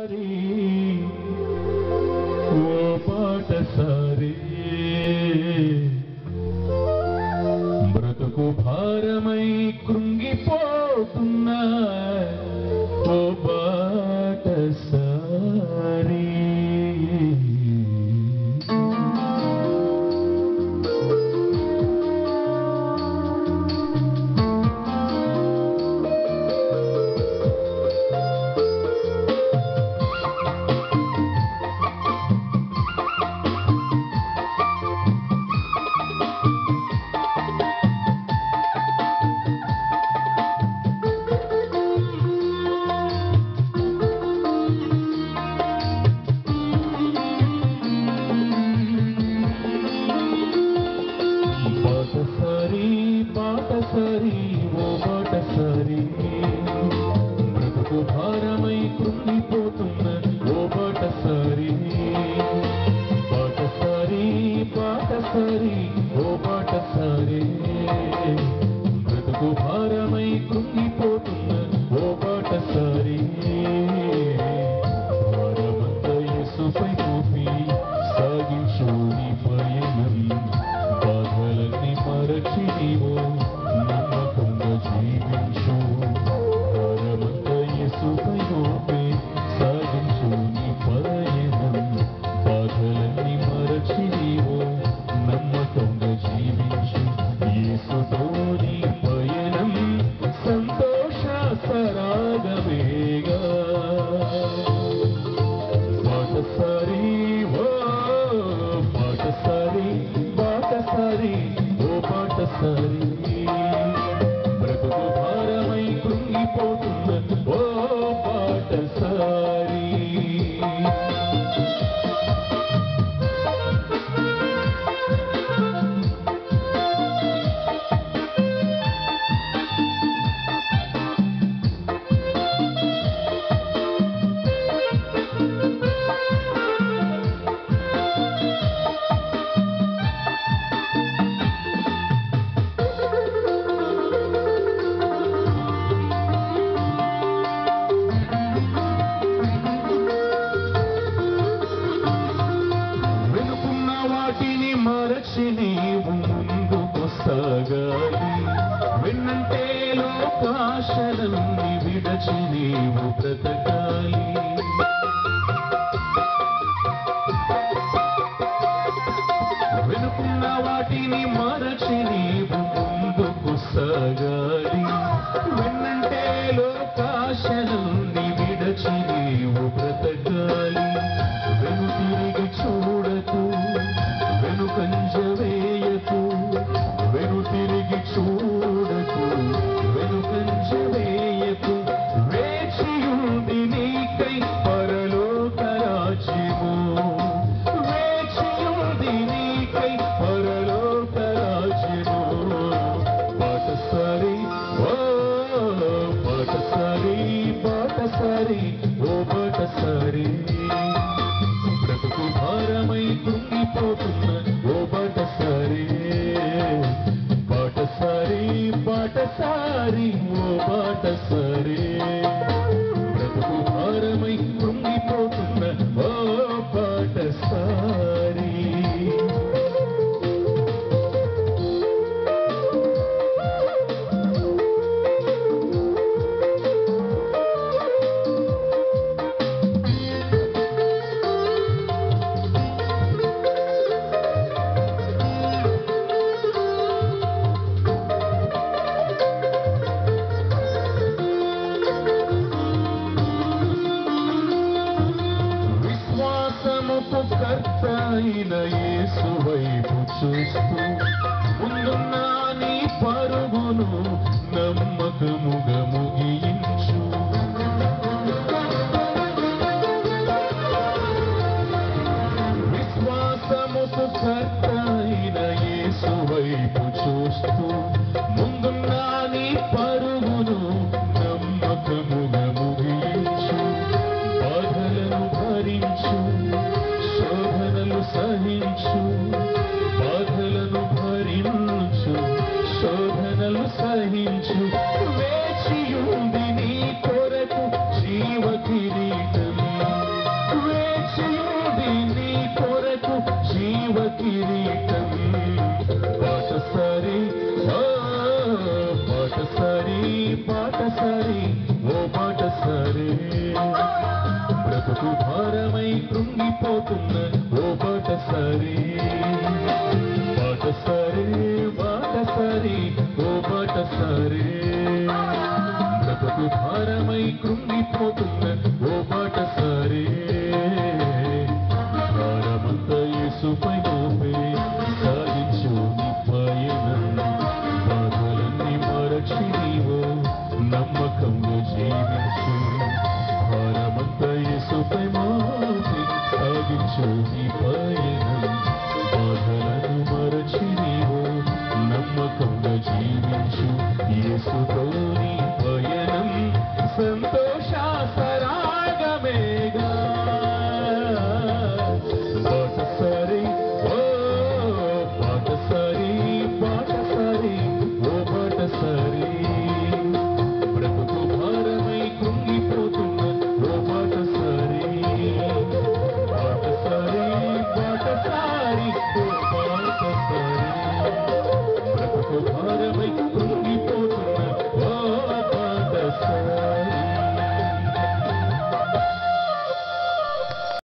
సారి ఓ పాట సారి బ్రతుకు భారమై కృంగిపోతున్నా ఓ పాట సారి బాటసారి బాటసారి ఓ బాటసారి బ్రతుకు భారమై కృంగిపోతున్న ఓ బాటసారి బాటసారి బాటసారి ఓ బాటసారి బ్రతుకు భారమై కృంగిపోతున్న ఓ బాటసారి భారమంతా యేసుపై మోపి సాగించు నీ పయనం బాధలన్నీ మరచి నీవు నమ్మకంగా జీవించు భారమంతా యేసుపై మోపి సాగించు నీ పయనం బాధలన్నీ మరచి నీవు నమ్మకంగా జీవించు యేసుతో నీ పయనం సంతోష సరాగమేగా బాటసారి ఓ బాటసారి బాటసారి ఓ బాటసారి బ్రతుకు భారమై కృంగిపోతున్న ఓ బాటసారి వెనుకున్న వాటిని మరచి నీవు ముందుకు సాగాలి వెన్నంటే లోకాశలన్నీ విడచి నీవు బ్రతకాలి వెనుకున్న వాటిని మరచి నీవు ముందుకు సాగాలి వెన్నంటే లోకాశలన్నీ విడచి నీవు బ్రతకాలి వెను తిరిగి చూడకు వెనుకంజ వేయకు వెను తిరిగి చూడకు వెనుకంజ వేయకు వేచియుంది నీకై పరలోక రాజ్యము వేచియుంది నీకై పరలోక రాజ్యము పాటసారి ఓ పాటసారి పాటసారి ఓ పాటసారి బ్రతుకు భారమై కృంగిపోతున్న ఓ బాటసారి బాటసారి బాటసారి ఓ బాటసారి బ్రతుకు భారమై కృంగిపోతున్న ఓ బాటసారి విశ్వాసముకు కర్త అయిన యేసు వైపు చూస్తూ ముందున్న నీ పరుగును నమ్మకముగా ముగించు విశ్వాసముకు కర్త అయిన యేసు వైపు చూస్తూ ముందున్న నీ పరుగును నమ్మకముగా ముగించు బాధలను భరించు శోధనలు సహించు బాధలను భరించు శోధనలు సహించు వేచియుంది బ్రతుకు భారమై కృంగిపోతున్న ఓ బాట సరి బాట సరి బాట సరి ఓ బాట సరి బ్రతుకు భారమై కృంగిపోతున్న ఓ బాట సరి భారమంతా యేసుపై మోపే సాగించు నీ పయనం బాధలన్నీ మరచి నీవు నమ్మకంగా జీవించు భారమంతా యేసుపై మోపి సాగించు నీ పయనం బాధలను మరచి నీవు నమ్మకంగా జీవించు యేసుతో నీ పయనం సంతోష సరాగమేగా బాట సరి ఓ బాట సరి బాట సరి ఓ బాట సరి బ్రతుకు భారమై కృంగిపోతున్న ఓ బాట సరి బాట సరి బాట సారి ఓ బాట సరి బ్రతుకు భారమై కృంగి